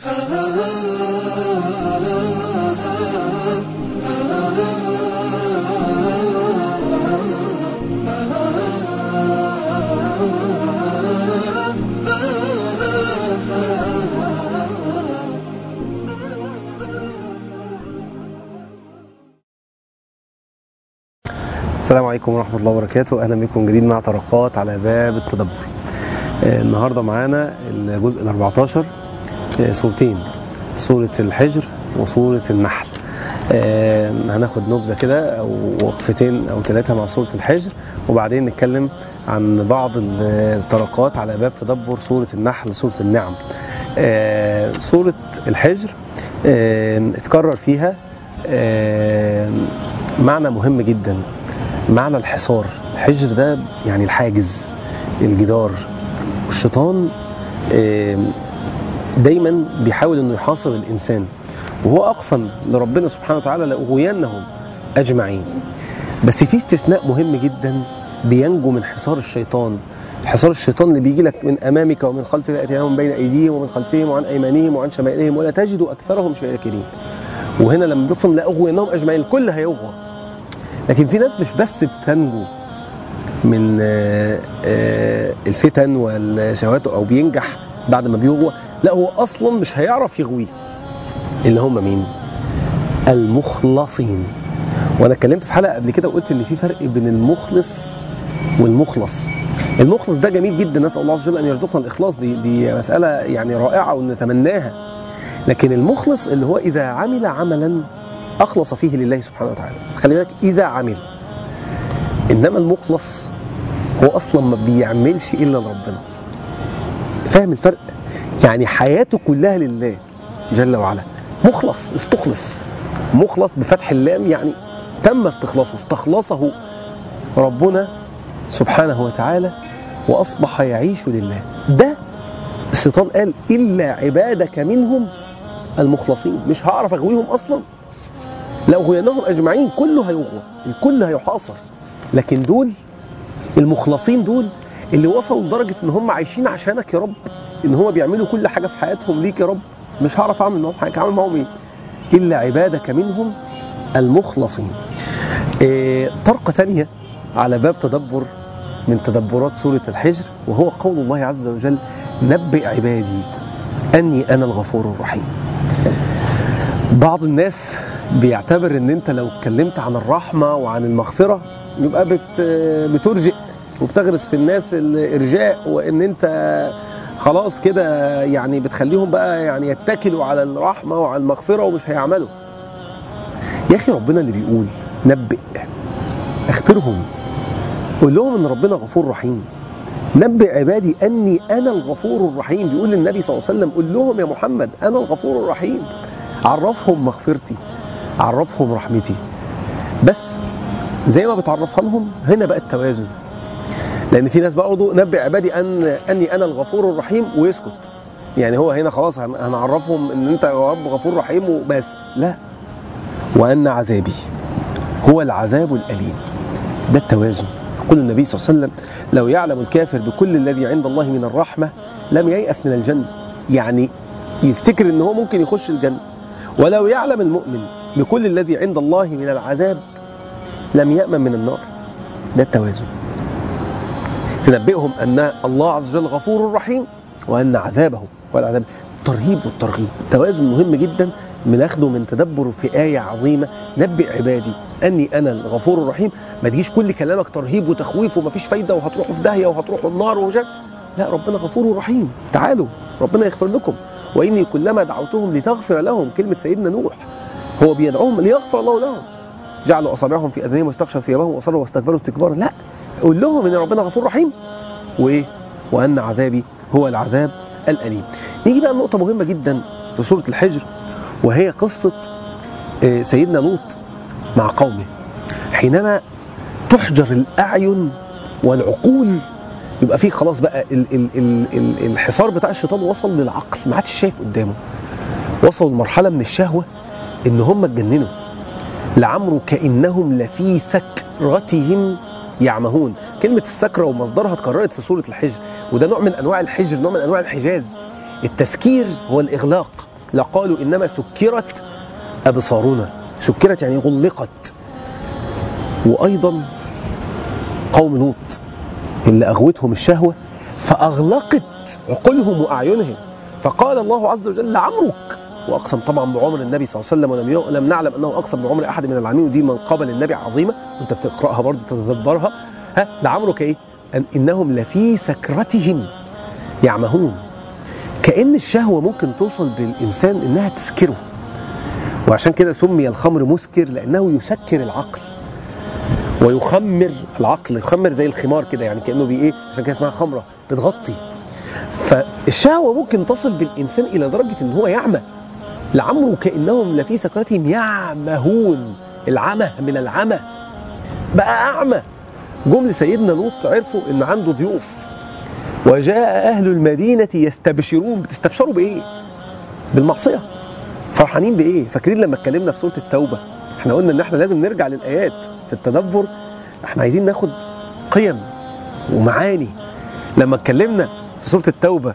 السلام عليكم ورحمة الله وبركاته أهلا بكم جديد مع طرقات على باب التدبر آه، النهاردة معانا الجزء ال 14 آه، سورتين سورة الحجر وسورة النحل آه، هناخد نبذة كده أو وقفتين أو ثلاثة مع سورة الحجر وبعدين نتكلم عن بعض الطرقات على باب تدبر سورة النحل سورة النعم آه، سورة الحجر آه، اتكرر فيها آه، معنى مهم جدا معنى الحصار الحجر ده يعني الحاجز الجدار والشيطان آم، دايما بيحاول انه يحاصر الانسان وهو اقسم لربنا سبحانه وتعالى لاغوينهم اجمعين بس في استثناء مهم جدا بينجو من حصار الشيطان حصار الشيطان اللي بيجي لك من امامك ومن خلفك ياتيهم من بين ايديهم ومن خلفهم وعن ايمانهم وعن شمائلهم ولا تجد اكثرهم شاكرين وهنا لما بيفهم لاغوينهم اجمعين الكل هيغوى لكن في ناس مش بس بتنجو من آه، آه، الفتن والشهوات او بينجح بعد ما بيغوى لا هو اصلا مش هيعرف يغويه اللي هم مين المخلصين وانا اتكلمت في حلقه قبل كده وقلت ان في فرق بين المخلص والمخلص المخلص ده جميل جدا نسال الله عز وجل ان يرزقنا الاخلاص دي دي مساله يعني رائعه ونتمناها لكن المخلص اللي هو اذا عمل عملا اخلص فيه لله سبحانه وتعالى خلي بالك اذا عمل انما المخلص هو اصلا ما بيعملش الا لربنا فاهم الفرق يعني حياته كلها لله جل وعلا مخلص استخلص مخلص بفتح اللام يعني تم استخلاصه استخلصه ربنا سبحانه وتعالى واصبح يعيش لله ده الشيطان قال الا عبادك منهم المخلصين مش هعرف اغويهم اصلا لاغوينهم اجمعين كله هيغوى الكل هيحاصر لكن دول المخلصين دول اللي وصلوا لدرجه ان هم عايشين عشانك يا رب ان هم بيعملوا كل حاجه في حياتهم ليك يا رب مش هعرف اعمل معاهم حاجه اعمل معاهم ايه الا عبادك منهم المخلصين إيه طرقه تانية على باب تدبر من تدبرات سوره الحجر وهو قول الله عز وجل نبئ عبادي اني انا الغفور الرحيم بعض الناس بيعتبر ان انت لو اتكلمت عن الرحمه وعن المغفره يبقى بت بترجئ وبتغرس في الناس الارجاء وان انت خلاص كده يعني بتخليهم بقى يعني يتكلوا على الرحمه وعلى المغفره ومش هيعملوا يا اخي ربنا اللي بيقول نبئ اخبرهم قول لهم ان ربنا غفور رحيم نبئ عبادي اني انا الغفور الرحيم بيقول للنبي صلى الله عليه وسلم قول لهم يا محمد انا الغفور الرحيم عرفهم مغفرتي عرفهم رحمتي بس زي ما بتعرفها لهم هنا بقى التوازن لان في ناس برضه نبئ عبادي ان اني انا الغفور الرحيم ويسكت يعني هو هنا خلاص هن- هنعرفهم ان انت يا رب غفور رحيم وبس لا وان عذابي هو العذاب الاليم ده التوازن يقول النبي صلى الله عليه وسلم لو يعلم الكافر بكل الذي عند الله من الرحمه لم ييأس من الجنه يعني يفتكر ان هو ممكن يخش الجنه ولو يعلم المؤمن بكل الذي عند الله من العذاب لم يأمن من النار ده التوازن تنبئهم أن الله عز وجل غفور رحيم وأن عذابه هو العذاب الترهيب والترغيب التوازن مهم جدا بناخده من تدبر في آية عظيمة نبئ عبادي أني أنا الغفور الرحيم ما تجيش كل كلامك ترهيب وتخويف ومفيش فايدة وهتروحوا في داهية وهتروحوا النار ومش عارف. لا ربنا غفور رحيم تعالوا ربنا يغفر لكم وإني كلما دعوتهم لتغفر لهم كلمة سيدنا نوح هو بيدعوهم ليغفر الله لهم جعلوا اصابعهم في اذانهم واستغشوا ثيابهم واصروا واستكبروا استكبارا لا قول لهم ان ربنا غفور رحيم وايه وان عذابي هو العذاب الاليم نيجي بقى لنقطه مهمه جدا في سوره الحجر وهي قصه آه، سيدنا لوط مع قومه حينما تحجر الاعين والعقول يبقى فيه خلاص بقى ال ال ال ال الحصار بتاع الشيطان وصل للعقل ما عادش شايف قدامه وصلوا لمرحله من الشهوه ان هم اتجننوا لعمرو كانهم لفي سكرتهم يعمهون كلمه السكره ومصدرها اتكررت في سوره الحجر وده نوع من انواع الحجر نوع من انواع الحجاز التسكير هو الاغلاق لقالوا انما سكرت ابصارنا سكرت يعني غلقت وايضا قوم لوط اللي اغوتهم الشهوه فاغلقت عقولهم واعينهم فقال الله عز وجل لعمرك واقسم طبعا بعمر النبي صلى الله عليه وسلم ولم ي- لم نعلم انه اقسم بعمر احد من العالمين ودي منقبه للنبي عظيمه وانت بتقراها برضه تتدبرها ها لعمرك ايه؟ أن انهم لفي سكرتهم يعمهون كأن الشهوة ممكن توصل بالإنسان إنها تسكره وعشان كده سمي الخمر مسكر لأنه يسكر العقل ويخمر العقل يخمر زي الخمار كده يعني كأنه بي إيه عشان كده اسمها خمرة بتغطي فالشهوة ممكن تصل بالإنسان إلى درجة إن هو يعمى لعمره كأنهم لفي سكرتهم يعمهون العمى من العمى بقى أعمى جم لسيدنا لوط عرفوا إن عنده ضيوف وجاء أهل المدينة يستبشرون بتستبشروا بإيه؟ بالمعصية فرحانين بإيه؟ فاكرين لما اتكلمنا في سورة التوبة احنا قلنا إن احنا لازم نرجع للآيات في التدبر احنا عايزين ناخد قيم ومعاني لما اتكلمنا في سورة التوبة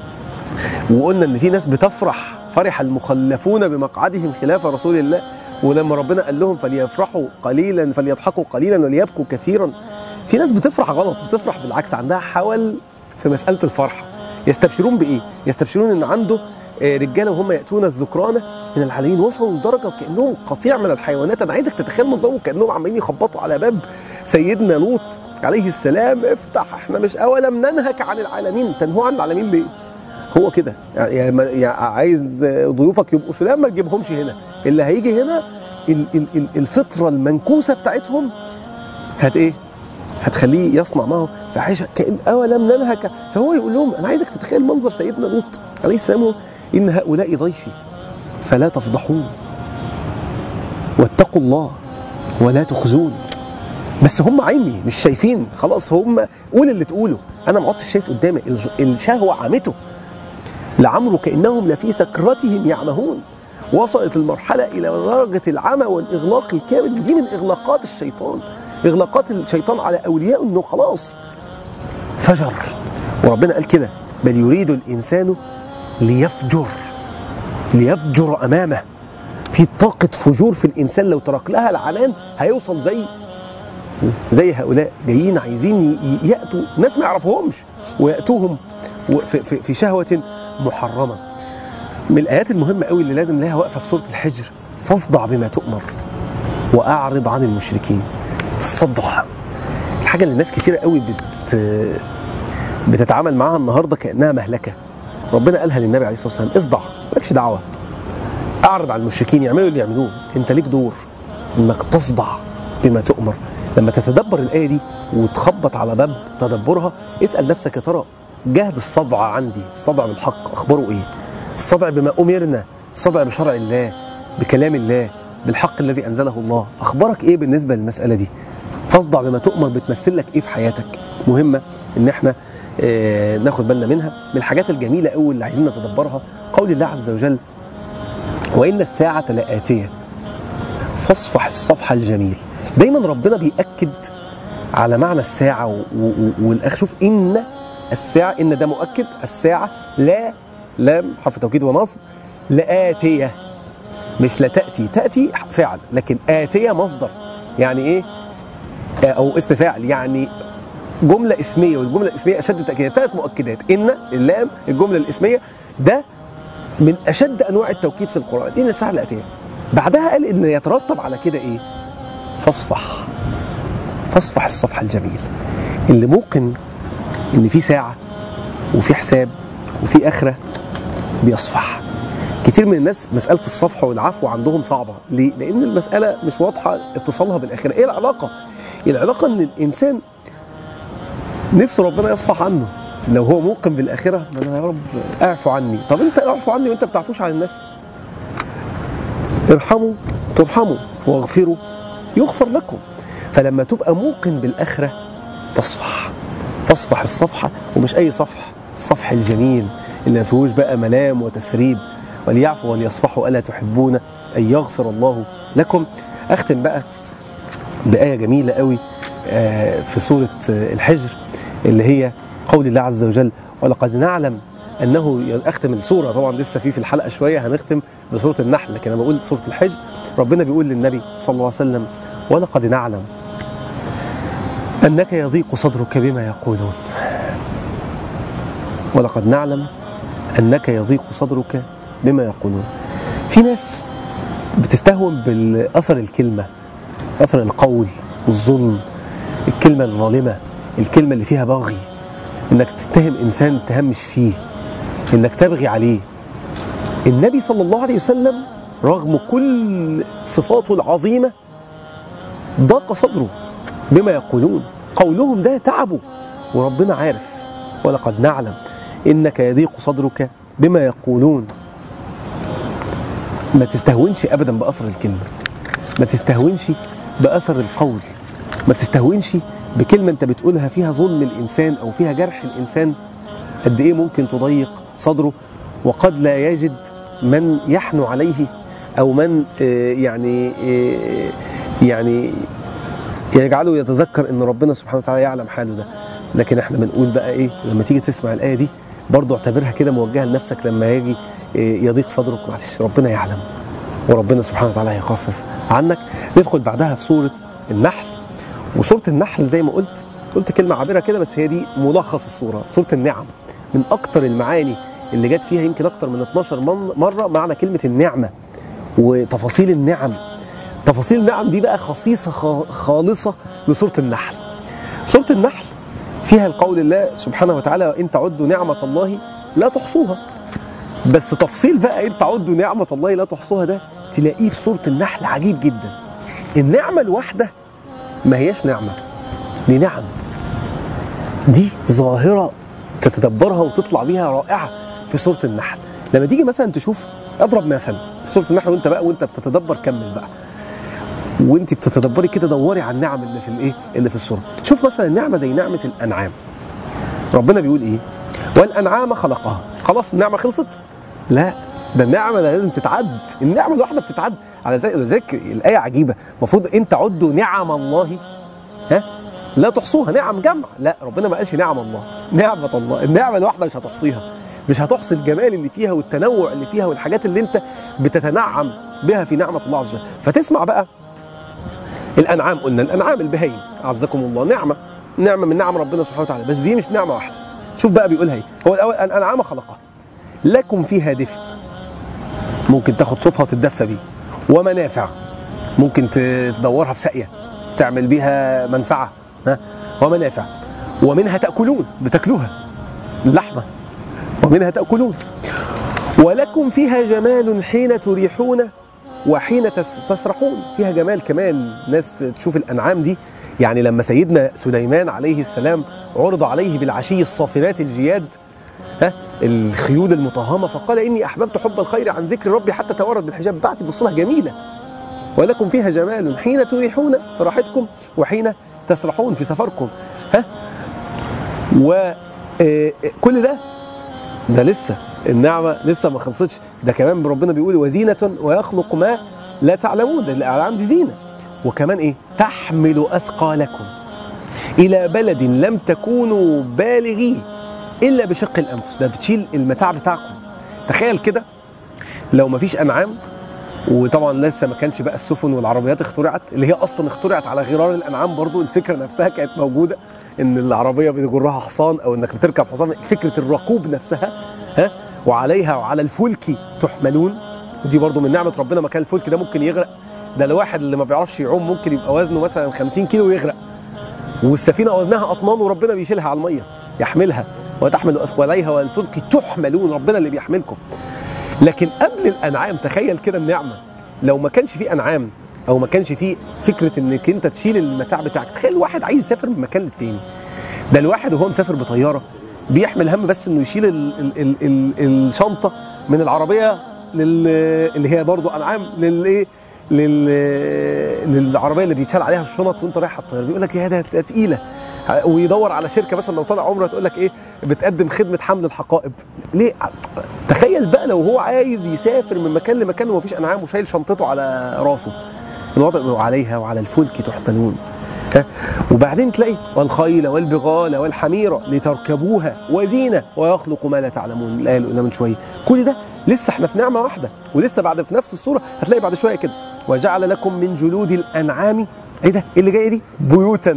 وقلنا إن في ناس بتفرح فرح المخلفون بمقعدهم خلاف رسول الله ولما ربنا قال لهم فليفرحوا قليلا فليضحكوا قليلا وليبكوا كثيرا في ناس بتفرح غلط بتفرح بالعكس عندها حول في مسألة الفرحة يستبشرون بإيه؟ يستبشرون إن عنده آه، رجاله وهم يأتون الذكرانة من العالمين وصلوا لدرجة كأنهم قطيع من الحيوانات أنا عايزك تتخيل منظرهم كأنهم عمالين يخبطوا على باب سيدنا لوط عليه السلام افتح احنا مش أولم ننهك عن العالمين تنهوا عن العالمين ليه؟ هو كده يعني ما- يعني عايز ضيوفك يبقوا سلام ما تجيبهمش هنا اللي هيجي هنا ال- ال- ال- الفطرة المنكوسة بتاعتهم هت ايه؟ هتخليه يصنع معه فحاشا كأن أولم ننهك فهو يقول لهم أنا عايزك تتخيل منظر سيدنا لوط عليه السلام إن هؤلاء ضيفي فلا تفضحون واتقوا الله ولا تخزون بس هم عمي مش شايفين خلاص هم قول اللي تقوله انا ما عدتش شايف قدامي ال- الشهوه عمته لعمره كانهم لفي سكرتهم يعمهون وصلت المرحله الى درجه العمى والاغلاق الكامل ودي من اغلاقات الشيطان اغلاقات الشيطان على اوليائه انه خلاص فجر وربنا قال كده بل يريد الانسان ليفجر ليفجر امامه في طاقه فجور في الانسان لو ترك لها العنان هيوصل زي زي هؤلاء جايين عايزين ي- ياتوا ناس ما يعرفوهمش وياتوهم و- في- في في شهوه محرمه من الايات المهمه قوي اللي لازم لها وقفه في سوره الحجر فاصدع بما تؤمر واعرض عن المشركين الصدع الحاجه اللي ناس كتيره قوي بت بتتعامل معاها النهارده كانها مهلكه ربنا قالها للنبي عليه الصلاه والسلام اصدع مالكش دعوه اعرض عن المشركين يعملوا اللي يعملوه انت ليك دور انك تصدع بما تؤمر لما تتدبر الايه دي وتخبط على باب تدبرها اسال نفسك يا ترى جهد الصدع عندي الصدع بالحق اخباره ايه الصدع بما امرنا الصدع بشرع الله بكلام الله بالحق الذي انزله الله اخبارك ايه بالنسبه للمساله دي فاصدع بما تؤمر بتمثل لك ايه في حياتك مهمه ان احنا آه، ناخد بالنا منها من الحاجات الجميله قوي اللي عايزين نتدبرها قول الله عز وجل وان الساعه لاتيه فاصفح الصفح الجميل دايما ربنا بيأكد على معنى الساعة و- و- والآخر شوف إن الساعة إن ده مؤكد الساعة لا لام حرف توكيد ونصب لآتية مش لا تأتي تأتي فعل لكن آتية مصدر يعني إيه آه، أو اسم فاعل يعني جملة اسمية والجملة الاسمية أشد تأكيد ثلاث مؤكدات إن اللام الجملة الاسمية ده من اشد انواع التوكيد في القران دي الساعه الاتيه بعدها قال ان يترتب على كده ايه فاصفح فاصفح الصفح الجميل اللي موقن ان في ساعه وفي حساب وفي اخره بيصفح كتير من الناس مساله الصفح والعفو عندهم صعبه ليه لان المساله مش واضحه اتصالها بالاخره ايه العلاقه العلاقه ان الانسان نفسه ربنا يصفح عنه لو هو موقن بالاخره ما انا يا رب اعفو عني طب انت اعفو عني وانت بتعفوش عن الناس ارحموا ترحموا واغفروا يغفر لكم فلما تبقى موقن بالاخره تصفح تصفح الصفحه ومش اي صفح الصفح الجميل اللي ما فيهوش بقى ملام وتثريب وليعفوا وليصفحوا الا تحبون ان يغفر الله لكم اختم بقى بآية جميلة قوي آه، في سورة آه، الحجر اللي هي قول الله عز وجل ولقد نعلم انه اختم السوره طبعا لسه في في الحلقه شويه هنختم بسوره النحل لكن انا بقول سوره الحج ربنا بيقول للنبي صلى الله عليه وسلم ولقد نعلم انك يضيق صدرك بما يقولون ولقد نعلم انك يضيق صدرك بما يقولون في ناس بتستهون بالاثر الكلمه اثر القول والظلم الكلمه الظالمه الكلمه اللي فيها بغي انك تتهم انسان اتهام مش فيه انك تبغي عليه النبي صلى الله عليه وسلم رغم كل صفاته العظيمه ضاق صدره بما يقولون قولهم ده تعبه وربنا عارف ولقد نعلم انك يضيق صدرك بما يقولون ما تستهونش ابدا باثر الكلمه ما تستهونش باثر القول ما تستهونش بكلمه انت بتقولها فيها ظلم الانسان او فيها جرح الانسان قد ايه ممكن تضيق صدره وقد لا يجد من يحنو عليه او من يعني يعني يجعله يتذكر ان ربنا سبحانه وتعالى يعلم حاله ده لكن احنا بنقول بقى ايه لما تيجي تسمع الايه دي برضه اعتبرها كده موجهه لنفسك لما يجي يضيق صدرك معلش ربنا يعلم وربنا سبحانه وتعالى هيخفف عنك ندخل بعدها في سوره النحل وسوره النحل زي ما قلت قلت كلمه عابره كده بس هي دي ملخص السوره سوره النعم من اكتر المعاني اللي جت فيها يمكن اكتر من 12 مره معنى كلمه النعمه وتفاصيل النعم تفاصيل النعم دي بقى خصيصه خالصه لسوره النحل سوره النحل فيها القول الله سبحانه وتعالى وان تعدوا نعمه الله لا تحصوها بس تفصيل بقى ان تعدوا نعمه الله لا تحصوها ده تلاقيه في سوره النحل عجيب جدا النعمه الواحده ما هياش نعمه دي نعم دي ظاهره تتدبرها وتطلع بيها رائعه في سوره النحل لما تيجي مثلا تشوف اضرب مثل في سوره النحل وانت بقى وانت بتتدبر كمل بقى وانت بتتدبري كده دوري على النعم اللي في الايه اللي في السوره شوف مثلا نعمه زي نعمه الانعام ربنا بيقول ايه والانعام خلقها خلاص النعمه خلصت لا ده النعمه لازم تتعد النعمه الواحده بتتعد على ذلك الايه عجيبه المفروض ان تعدوا نعم الله ها لا تحصوها نعم جمع لا ربنا ما قالش نعم الله نعمه الله النعمه الواحده مش هتحصيها مش هتحصي الجمال اللي فيها والتنوع اللي فيها والحاجات اللي انت بتتنعم بها في نعمه الله عز وجل فتسمع بقى الانعام قلنا الانعام البهايم اعزكم الله نعمه نعمه من نعم ربنا سبحانه وتعالى بس دي مش نعمه واحده شوف بقى بيقولها ايه هو الاول الانعام خلقها لكم فيها دفء ممكن تاخد صوفها وتتدفى بيه ومنافع ممكن تدورها في ساقيه تعمل بيها منفعه ها ومنافع ومنها تاكلون بتاكلوها اللحمه ومنها تاكلون ولكم فيها جمال حين تريحون وحين تسرحون فيها جمال كمان ناس تشوف الانعام دي يعني لما سيدنا سليمان عليه السلام عرض عليه بالعشي الصافنات الجياد ها الخيول المطهمه فقال اني احببت حب الخير عن ذكر ربي حتى تورد بالحجاب بتاعتي بص لها جميله ولكم فيها جمال حين تريحون في راحتكم وحين تسرحون في سفركم ها وكل ده ده لسه النعمه لسه ما خلصتش ده كمان ربنا بيقول وزينه ويخلق ما لا تعلمون الانعام دي زينه وكمان ايه تحمل اثقالكم الى بلد لم تكونوا بالغيه الا بشق الانفس ده بتشيل المتاع بتاعكم تخيل كده لو ما فيش انعام وطبعا لسه ما كانش بقى السفن والعربيات اخترعت اللي هي اصلا اخترعت على غرار الانعام برضو الفكره نفسها كانت موجوده ان العربيه بيجرها حصان او انك بتركب حصان فكره الركوب نفسها ها وعليها وعلى الفلك تحملون ودي برضو من نعمه ربنا مكان الفلك ده ممكن يغرق ده الواحد اللي ما بيعرفش يعوم ممكن يبقى وزنه مثلا 50 كيلو ويغرق والسفينه وزنها اطنان وربنا بيشيلها على الميه يحملها وتحمل اثقاليها والفلك تحملون ربنا اللي بيحملكم لكن قبل الانعام تخيل كده النعمه لو ما كانش في انعام او ما كانش في فكره انك انت تشيل المتاع بتاعك تخيل واحد عايز يسافر من مكان للتاني ده الواحد وهو مسافر بطياره بيحمل هم بس انه يشيل ال ال ال ال الشنطه من العربيه لل اللي هي برضو انعام للايه لل للعربيه اللي بيتشال عليها الشنط وانت رايح على الطياره بيقول لك يا ده تقيله ويدور على شركه مثلا لو طالع عمره تقول لك ايه بتقدم خدمه حمل الحقائب ليه تخيل بقى لو هو عايز يسافر من مكان لمكان ومفيش انعام وشايل شنطته على راسه الوضع عليها وعلى الفلك تحملون ها؟ وبعدين تلاقي والخيل والبغال والحميرة لتركبوها وزينة ويخلق ما لا تعلمون الآية اللي قلنا من شوية كل ده لسه احنا في نعمة واحدة ولسه بعد في نفس الصورة هتلاقي بعد شوية كده وجعل لكم من جلود الأنعام ايه ده إيه اللي جاية دي بيوتا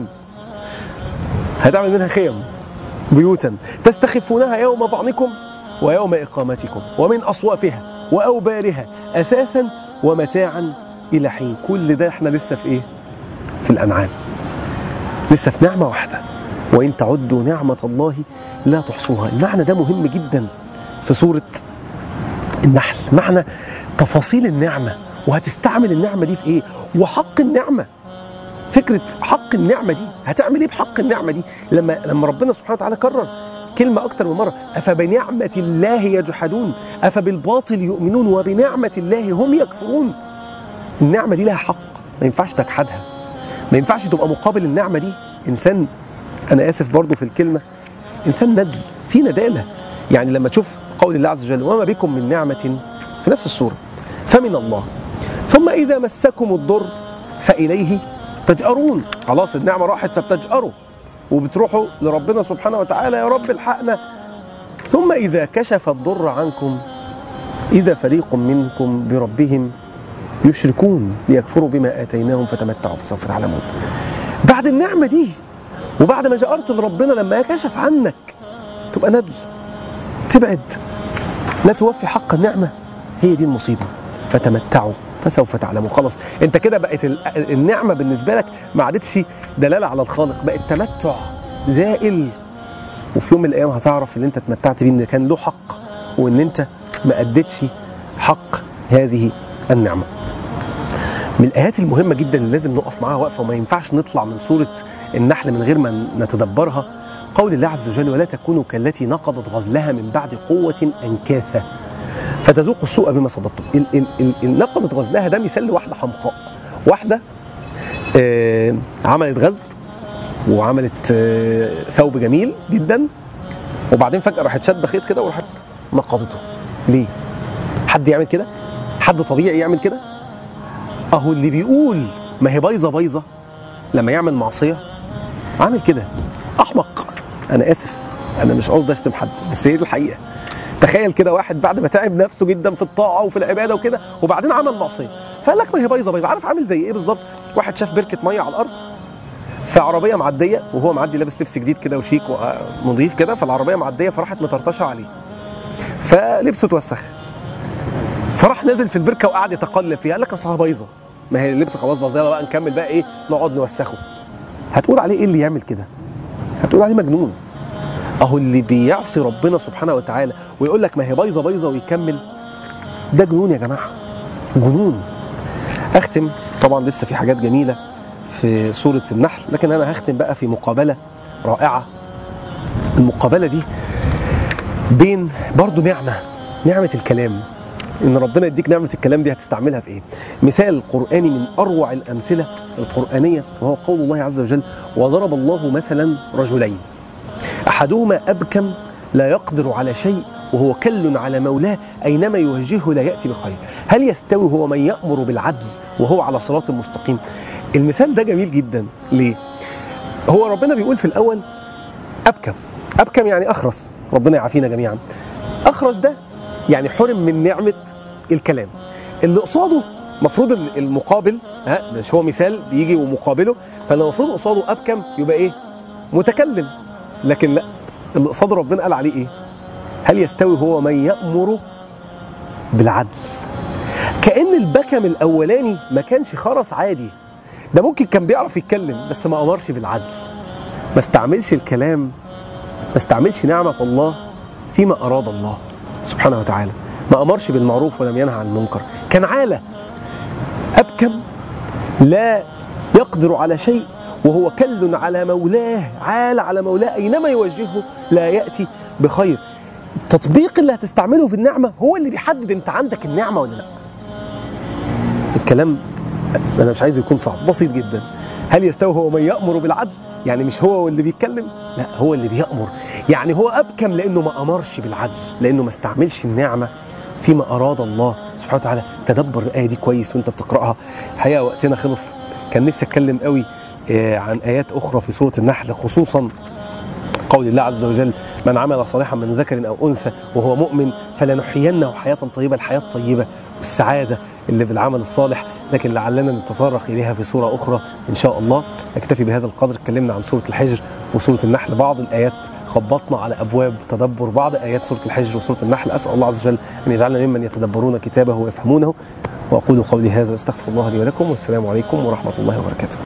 هتعمل منها خيم بيوتا تستخفونها يوم ظعنكم ويوم إقامتكم ومن أصوافها وأوبارها أثاثا ومتاعا إلى حين كل ده احنا لسه في إيه؟ في الأنعام لسه في نعمة واحدة وإن تعدوا نعمة الله لا تحصوها المعنى ده مهم جدا في سورة النحل معنى تفاصيل النعمة وهتستعمل النعمة دي في إيه وحق النعمة فكرة حق النعمة دي هتعمل إيه بحق النعمة دي لما لما ربنا سبحانه وتعالى كرر كلمة أكتر من مرة أفبنعمة الله يجحدون أفبالباطل يؤمنون وبنعمة الله هم يكفرون النعمة دي لها حق ما ينفعش تجحدها ما ينفعش تبقى مقابل النعمة دي إنسان أنا آسف برضو في الكلمة إنسان ندل في ندالة يعني لما تشوف قول الله عز وجل وما بكم من نعمة في نفس السورة فمن الله ثم إذا مسكم الضر فإليه تجأرون خلاص النعمة راحت فبتجأروا وبتروحوا لربنا سبحانه وتعالى يا رب الحقنا ثم إذا كشف الضر عنكم إذا فريق منكم بربهم يشركون ليكفروا بما آتيناهم فتمتعوا فسوف تعلمون بعد النعمة دي وبعد ما جأرت لربنا لما كشف عنك تبقى ندل تبعد لا توفي حق النعمة هي دي المصيبة فتمتعوا فسوف تعلموا خلاص انت كده بقت ال- النعمة بالنسبة لك ما عادتش دلالة على الخالق بقت تمتع زائل وفي يوم من الايام هتعرف ان انت اتمتعت بيه ان كان له حق وان انت ما اديتش حق هذه النعمه من الآيات المهمة جدا اللي لازم نقف معاها وقفة وما ينفعش نطلع من سورة النحل من غير ما نتدبرها قول الله عز وجل ولا تكونوا كالتي نقضت غزلها من بعد قوة أنكاثا فتذوقوا السوء بما صددتم ال- ال- ال- ال- نقضت غزلها ده مثال لواحدة حمقاء واحدة آه عملت غزل وعملت آه ثوب جميل جدا وبعدين فجأة راحت شادة خيط كده وراحت نقضته ليه؟ حد يعمل كده؟ حد طبيعي يعمل كده؟ اهو اللي بيقول ما هي بايظه بايظه لما يعمل معصيه عامل كده احمق انا اسف انا مش قصدي اشتم حد بس هي دي الحقيقه تخيل كده واحد بعد ما تعب نفسه جدا في الطاعه وفي العباده وكده وبعدين عمل معصيه فقال لك ما هي بايظه بايظه عارف عامل زي ايه بالظبط واحد شاف بركه ميه على الارض في عربيه معديه وهو معدي لابس لبس جديد كده وشيك ونظيف كده فالعربيه معديه فراحت مطرطشه عليه فلبسه اتوسخ فراح نازل في البركه وقعد يتقلب فيها قال لك اصلها بايظه ما هي اللبس خلاص باظ يلا بقى نكمل بقى ايه نقعد نوسخه هتقول عليه ايه اللي يعمل كده هتقول عليه مجنون اهو اللي بيعصي ربنا سبحانه وتعالى ويقول لك ما هي بايظه بايظه ويكمل ده جنون يا جماعه جنون اختم طبعا لسه في حاجات جميله في سوره النحل لكن انا هختم بقى في مقابله رائعه المقابله دي بين برضو نعمه نعمه الكلام ان ربنا يديك نعمه الكلام دي هتستعملها في ايه مثال قراني من اروع الامثله القرانيه وهو قول الله عز وجل وضرب الله مثلا رجلين احدهما ابكم لا يقدر على شيء وهو كل على مولاه اينما يوجهه لا ياتي بخير هل يستوي هو من يامر بالعدل وهو على صراط مستقيم المثال ده جميل جدا ليه هو ربنا بيقول في الاول ابكم ابكم يعني اخرس ربنا يعافينا جميعا اخرس ده يعني حرم من نعمه الكلام اللي قصاده المفروض المقابل ها مش هو مثال بيجي ومقابله فاللي المفروض قصاده ابكم يبقى ايه متكلم لكن لا اللي قصاده ربنا قال عليه ايه هل يستوي هو من يامر بالعدل كان البكم الاولاني ما كانش خرس عادي ده ممكن كان بيعرف يتكلم بس ما امرش بالعدل ما استعملش الكلام ما استعملش نعمه الله فيما اراد الله سبحانه وتعالى ما امرش بالمعروف ولم ينهى عن المنكر كان عاله ابكم لا يقدر على شيء وهو كل على مولاه عال على مولاه اينما يوجهه لا ياتي بخير التطبيق اللي هتستعمله في النعمه هو اللي بيحدد انت عندك النعمه ولا لا الكلام انا مش عايزه يكون صعب بسيط جدا هل يستوي هو من يامر بالعدل يعني مش هو اللي بيتكلم لا هو اللي بيامر يعني هو ابكم لانه ما امرش بالعدل لانه ما استعملش النعمه فيما اراد الله سبحانه وتعالى تدبر الايه دي كويس وانت بتقراها الحقيقه وقتنا خلص كان نفسي اتكلم قوي آه، عن ايات اخرى في سوره النحل خصوصا قول الله عز وجل من عمل صالحا من ذكر او انثى وهو مؤمن فلنحيينه حياه طيبه الحياه الطيبه والسعاده اللي بالعمل الصالح لكن لعلنا نتطرق اليها في سوره اخرى ان شاء الله نكتفي بهذا القدر اتكلمنا عن سوره الحجر وسوره النحل بعض الايات خبطنا على ابواب تدبر بعض ايات سوره الحجر وسوره النحل اسال الله عز وجل ان يجعلنا ممن يتدبرون كتابه ويفهمونه واقول قولي هذا واستغفر الله لي ولكم والسلام عليكم ورحمه الله وبركاته